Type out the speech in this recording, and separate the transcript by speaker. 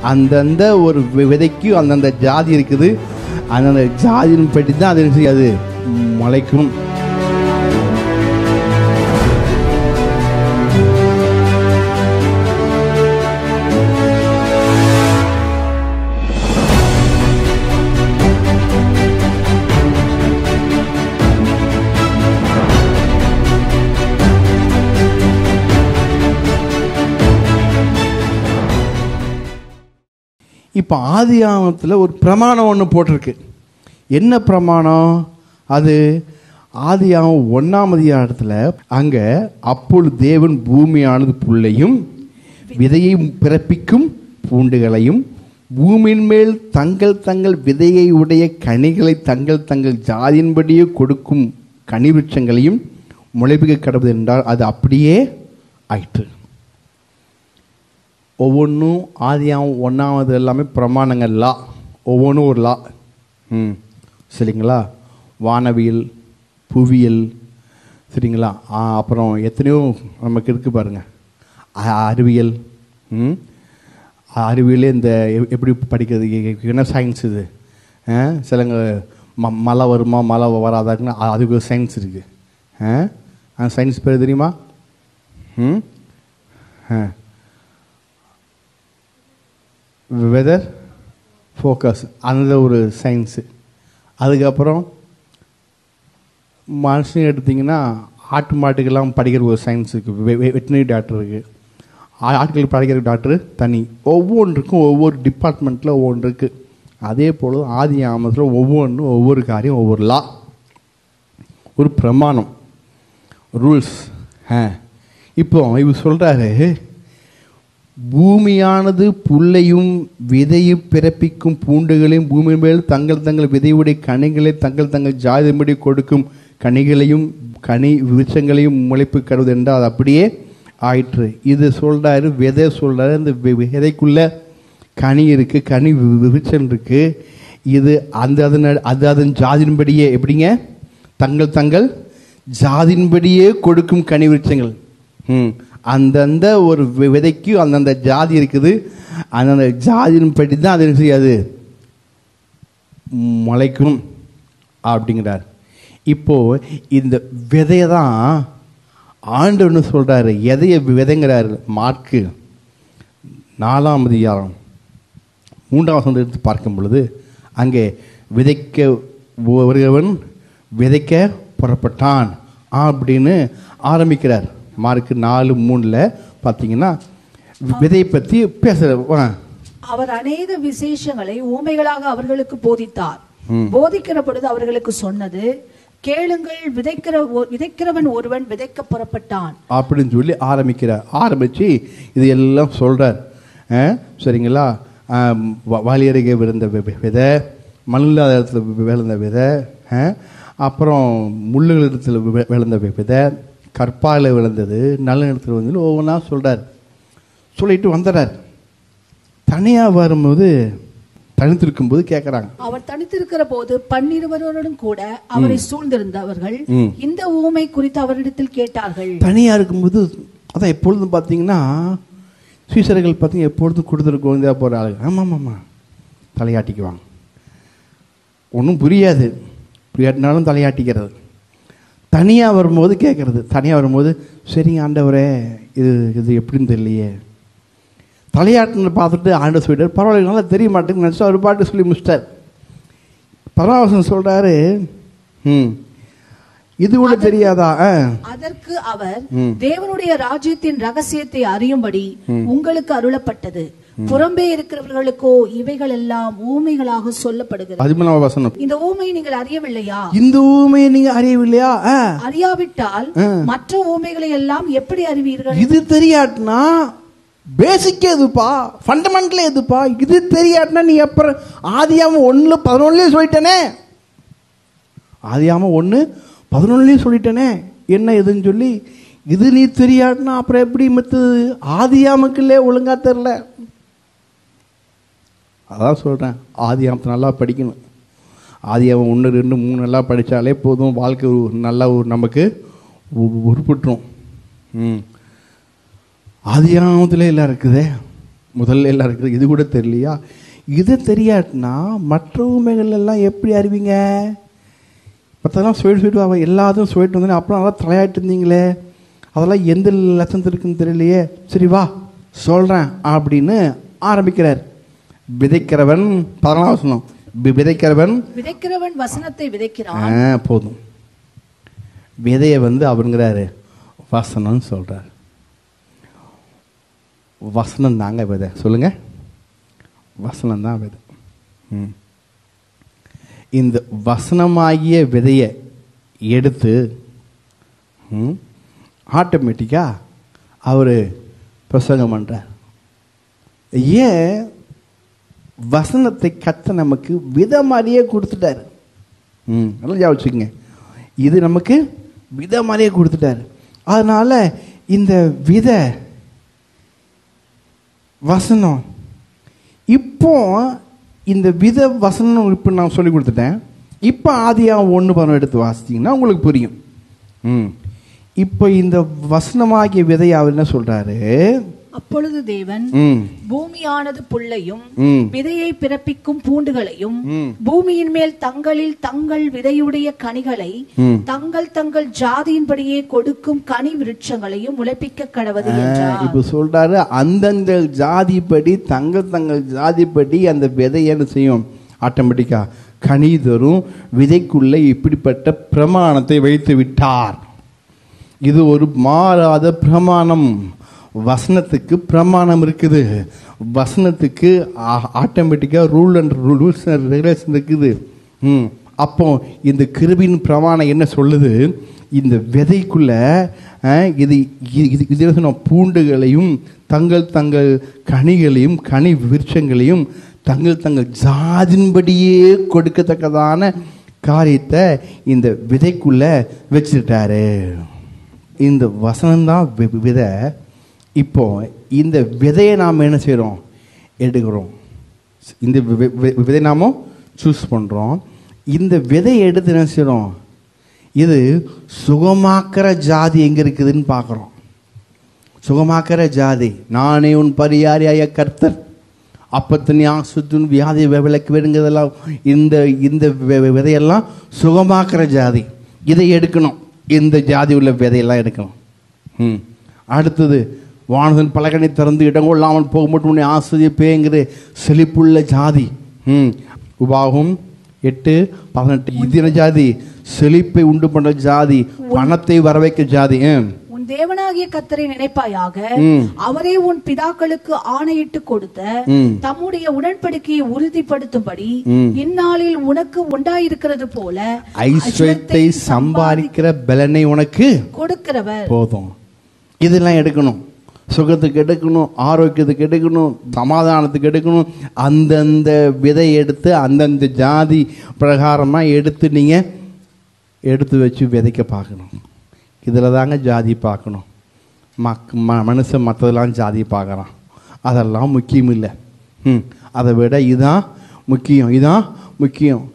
Speaker 1: அந்தந்த ஒரு வி- விதைக்கு அந்தந்த ஜாதி இருக்குது அந்தந்த ஜாதியின் பற்றி தான் அது என்ன செய்யாது முளைக்கும் இப்போ ஆதி ஆகமத்தில் ஒரு பிரமாணம் ஒன்று போட்டிருக்கு என்ன பிரமாணம் அது ஆதி ஆகமம் ஒன்றாம் அதிகாரத்தில் அங்கே அப்பொழுது தேவன் பூமியானது புல்லையும் விதையை பிறப்பிக்கும் பூண்டுகளையும் பூமியின் மேல் தங்கள் தங்கள் விதையை உடைய கனிகளை தங்கள் தங்கள் ஜாதியின்படியே கொடுக்கும் கனி விருட்சங்களையும் முளைப்பிக்க கடவுது என்றால் அது அப்படியே ஆயிற்று ஒவ்வொன்றும் ஆதியாம் ஒன்றாவது எல்லாமே பிரமாணங்கள் லா ஒவ்வொன்றும் ஒரு லா ம் சரிங்களா வானவியல் புவியியல் சரிங்களா ஆ, அப்புறம் எத்தனையோ நமக்கு இருக்குது பாருங்க அ- அறிவியல் ம் அறிவியலே இந்த எ- எப்படி படிக்கிறது எ- எ- என்ன சயின்ஸ் இது ஆ, சிலங்க ம மழை வருமா மழை வராதாக்குன்னு அ- அதுக்கு ஒரு சயின்ஸ் இருக்குது ஆ அந்த சயின்ஸ் பேர் தெரியுமா ம் ஆ வெதர் ஃபோக்கஸ் அந்த ஒரு சயின்ஸு அதுக்கப்புறம் மனுஷன் எடுத்திங்கன்னா ஆட்டு மாட்டுக்கெல்லாம் படிக்கிற ஒரு சயின்ஸ் இருக்குது வெட்டினரி டாக்டர் இருக்குது ஆட்கள் படிக்கிற டாக்டர் தனி ஒவ்வொன்றுக்கும் ஒவ்வொரு டிபார்ட்மெண்ட்டில் ஒவ்வொன்று இருக்குது அதே போல் ஆதி ஆமத்தில் ஒவ்வொன்றும் ஒவ்வொரு காரியம் ஒவ்வொரு லா ஒரு பிரமாணம் ரூல்ஸ் ஆ இப்போ இவர் சொல்கிறாரு பூமியானது புல்லையும் விதையும் பிறப்பிக்கும் பூண்டுகளையும் பூமி மேல் தங்கள் தங்கள் விதையுடைய கனிகளை தங்கள் தங்கள் ஜாதிபடி கொடுக்கும் கனிகளையும் கனி விருட்சங்களையும் முளைப்பு கருது என்றால் அது அப்படியே ஆயிற்று இது சொல்றாரு விதை சொல்றாரு இந்த வி- விதைக்குள்ள கனி இருக்கு கனி வி- விருட்சம் இருக்கு இது அந்த அதன் அது அதன் ஜாதியின்படியே எப்படிங்க தங்கள் தங்கள் ஜாதியின்படியே கொடுக்கும் கனி விருட்சங்கள் ம் அந்தந்த ஒரு வி- விதைக்கு அந்தந்த ஜாதி இருக்குது அந்தந்த ஜாதியின் படி தான் அது என்ன செய்யாது முளைக்கும் அப்படிங்கிறார் இப்போ இந்த விதையை தான் ஆண்டவன்னு சொல்றாரு எதைய விதைங்கிறாரு மார்க்கு நாலாம் அதிகாரம் மூன்றாம் வசனத்தை எடுத்து பார்க்கும் பொழுது அங்கே விதைக்க வருகிறவன் விதைக்க புறப்பட்டான் அப்படின்னு ஆரம்பிக்கிறார் மார்க்கு நாலு மூணில் பார்த்தீங்கன்னா விதையை பற்றி பேசுகிற
Speaker 2: அவர் அநேக விசேஷங்களை ஊமைகளாக அவர்களுக்கு போதித்தார் போதிக்கிற பொழுது அவர்களுக்கு சொன்னது கேளுங்கள் விதைக்கிற ஒ- விதைக்கிறவன் ஒருவன் விதைக்க புறப்பட்டான்
Speaker 1: அப்படின்னு சொல்லி ஆரம்பிக்கிறார் ஆரம்பித்து இது எல்லாம் சொல்கிறார் சரிங்களா ஆம், வ- வாலி அருகே விழுந்த வி- வி- விதை மண்ணில்லாத இடத்துல வி- விழுந்த விதை ஆ, அப்புறம் முள்ளுகள் இடத்துல வி- விழுந்த வி- விதை கற்பால விழுந்தது நல்ல இடத்துல வந்து ஒவ்வொன்றா சொல்கிறார் சொல்லிட்டு வந்துடுறார் தனியாக வரும்போது தனித்திருக்கும்போது கேட்குறாங்க
Speaker 2: அவர் தனித்திருக்கிற போது பன்னிருவரோடும் கூட அவரை சூழ்ந்திருந்தவர்கள்
Speaker 1: ம்.
Speaker 2: இந்த ஊமை குறித்து அவரிடத்தில் கேட்டார்கள்
Speaker 1: தனியாக இருக்கும்போது அதான் எப்பொழுதும் பார்த்தீங்கன்னா சீசர்கள் பார்த்தீங்கன்னா எப்பொழுதும் கொடுத்துருக்கு குழந்தையா போகிற ஆளுங்க ஆமாம் ஆமாம் தலையாட்டிக்குவாங்க ஒன்றும் புரியாது புரியாட்டினாலும் தலையாட்டிக்கிறது தனியாக வரும்போது கேட்குறது தனியாக வரும்போது சரிங்க ஆண்டவரே இது இது எப்படின்னு தெரியலையே தலையாட்டின பார்த்துட்டு ஆண்டவர் சொல்லிட்டார் பரவாயில்ல நல்லா தெரிய மாட்டேங்குது நினச்சா ஒரு பாட்டு சொல்லி முடிச்சிட்டார் பரவாசன் சொல்கிறாரு ம் இது கூட தெரியாதா ஆ
Speaker 2: அதற்கு அவர்
Speaker 1: ம்.
Speaker 2: தேவனுடைய ராஜ்யத்தின் ரகசியத்தை அறியும்படி உங்களுக்கு அருளப்பட்டது புறம்பே இருக்கிறவர்களுக்கோ இவைகள் எல்லாம் ஊமைகளாக சொல்லப்படுகிறது
Speaker 1: பதிமூணாம் வசனம்
Speaker 2: இந்த ஊமை நீங்கள் அறியவில்லையா
Speaker 1: இந்த ஊமையை நீங்க அறியவில்லையா ஆ.
Speaker 2: அறியாவிட்டால் மற்ற ஊமைகளை எல்லாம் எப்படி அறிவீர்கள்
Speaker 1: இது தெரியாட்டினா பேசிக் எதுப்பா ஃபண்டமெண்டல் எதுப்பா இது தெரியாட்டினா நீ அப்புறம் ஆதியாம ஒன்று பதினொன்னுலேயே சொல்லிட்டேனே ஆதியாம ஒன்று பதினொன்னுலேயும் சொல்லிட்டேனே என்ன எதுன்னு சொல்லி இது நீ தெரியாட்டினா அப்புறம் எப்படி மற்றது ஆதியாமுக்குள்ளே ஒழுங்கா தெரில அதான் சொல்கிறேன் ஆதியாமத்தை நல்லா படிக்கணும் ஆதியாமம் ஒன்று ரெண்டு மூணு நல்லா படித்தாலே போதும் வாழ்க்கை ஒரு நல்லா ஒரு நமக்கு உ- உருப்பட்டுரும் ம் ஆதியாமத்தில் எல்லாம் இருக்குதே முதல்ல எல்லாம் இருக்குது இது கூட தெரியலையா இது தெரியாட்டினா மற்ற உண்மைகள் எல்லாம் எப்படி அறிவிங்க மற்றதெல்லாம் சொல்லிட்டு சொல்லிட்டு அவன் எல்லாத்தையும் சொல்லிட்டு வந்தேன் அப்புறம் நல்லா தலையாட்டு இருந்தீங்களே அதெல்லாம் எந்த லட்சத்து இருக்குன்னு தெரியலையே சரி வா சொல்கிறேன் அப்படின்னு ஆரம்பிக்கிறார் விதைக்கிறவன் பதினாலாம் வசனம் வி- விதைக்கிறவன்
Speaker 2: விதைக்கிறவன் வசனத்தை விதைக்கிறான்
Speaker 1: ஆ, போதும் விதையை வந்து அவருங்கிறாரு வசனம்னு சொல்றாரு வசனம் தாங்க விதை சொல்லுங்க வசனம் தான் விதை ம். இந்த வசனமாகிய விதையை எடுத்து ஆட்டோமேட்டிக்கா அவர் பிரசங்கம் பண்றார் ஏன் வசனத்தை கத்த நமக்கு வித மாதிரியே கொடுத்துட்டாரு ம் நல்லா ஞாபகம் வச்சுக்கோங்க இது நமக்கு வித மாதிரியே கொடுத்துட்டாரு அதனால இந்த வித வசனம் இப்போ இந்த வித வசனம் இப்போ நான் சொல்லி கொடுத்துட்டேன் இப்போ ஆதியா ஒன்று படம் எடுத்து வாசித்தீங்கன்னா உங்களுக்கு புரியும் ம் இப்போ இந்த வசனமாகிய விதையை அவர் என்ன சொல்றாரு
Speaker 2: அப்பொழுது தேவன்
Speaker 1: ம்
Speaker 2: பூமியானது புல்லையும்
Speaker 1: ம்
Speaker 2: விதையை பிறப்பிக்கும் பூண்டுகளையும்
Speaker 1: ம்.
Speaker 2: பூமியின் மேல் தங்களில் தங்கள் விதையுடைய கனிகளை
Speaker 1: ம்.
Speaker 2: தங்கள் தங்கள் ஜாதியின்படியே கொடுக்கும் கனி விருட்சங்களையும் முளைப்பிக்க கடவது என்றார்
Speaker 1: இப்போ சொல்றாரு அந்தந்த ஜாதிப்படி தங்கள் தங்கள் ஜாதிப்படி அந்த விதை என்ன செய்யும் ஆட்டோமேட்டிக்கா கனி தரும் விதைக்குள்ள இப்படிப்பட்ட பிரமாணத்தை வைத்து விட்டார் இது ஒரு மாறாத பிரமாணம் வசனத்துக்கு பிரமாணம் இருக்குது வசனத்துக்கு ஆட்டோமேட்டிக்காக rule and rules and regulation இருக்குது ம் அப்போ இந்த கிருபின் பிரமாணம் என்ன சொல்லுது இந்த விதைக்குள்ள அஹ், இது இது- இது இது என்ன சொன்னோம்? பூண்டுகளையும் தங்கள் தங்கள் கனிகளையும் கனி விருட்சங்களையும் தங்கள் தங்கள் ஜாதின்படியே கொடுக்கத்தக்கதான காரியத்தை இந்த விதைக்குள்ள வச்சிருட்டாரு இந்த வசனம்தான் வி- விதை இப்போ இந்த விதையை நாம் என்ன செய்கிறோம் எடுக்கிறோம் இந்த வி- வி- விதை நாம சூஸ் பண்ணுறோம் இந்த விதையை எடுத்து என்ன செய்கிறோம் இது சுகமாக்குற ஜாதி எங்கே இருக்குதுன்னு பார்க்குறோம் சுகமாக்குற ஜாதி நானே உன் பரியாரியாய கர்த்தர் அப்பத்தின் ஆசுத்தின் வியாதி வி- விளக்கு வேணுங்கிறதெல்லாம் இந்த இந்த வி- வி- விதையெல்லாம் சுகமாக்குற ஜாதி இதை எடுக்கணும் இந்த ஜாதி உள்ள விதையெல்லாம் எடுக்கணும் ம் அடுத்தது வானதன் பலகனை திறந்து இடம் கொள்ளாமல் போக மட்டும் உன்னை ஆசிரியப்பேங்கிற செழிப்புள்ள ஜாதி ம் உபாகம் எட்டு பதினெட்டு இது என்ன ஜாதி செழிப்பை உண்டு பண்ற ஜாதி பணத்தை வரவைக்க ஜாதி ம்
Speaker 2: உன் தேவனாகிய கத்தரை நினைப்பாயாக
Speaker 1: ம்.
Speaker 2: அவரே உன் பிதாக்களுக்கு ஆணையிட்டு கொடுத்த
Speaker 1: ம்.
Speaker 2: தம்முடைய உடன்படிக்கையை உறுதிப்படுத்தும்படி
Speaker 1: ம்.
Speaker 2: இந்நாளில் உனக்கு உண்டாயிருக்கிறது போல
Speaker 1: ஐஸ்வர்யத்தை சம்பாதிக்கிற பலனை உனக்கு
Speaker 2: கொடுக்கிறவர்
Speaker 1: போதும் இதெல்லாம் எடுக்கணும் சுகத்துக்கு எடுக்கணும் ஆரோக்கியத்துக்கு எடுக்கணும் சமாதானத்துக்கு எடுக்கணும் அந்தந்த விதை எடுத்து அந்தந்த ஜாதி பிரகாரமாக எடுத்து நீங்கள் எடுத்து வச்சு விதைக்க பார்க்கணும் இதில் தாங்க ஜாதி பார்க்கணும் மக் ம மனுஷன் மற்றதெல்லாம் ஜாதி பார்க்குறான் அதெல்லாம் முக்கியம் இல்லை ம் அதை விட இதுதான் முக்கியம் இதுதான் முக்கியம்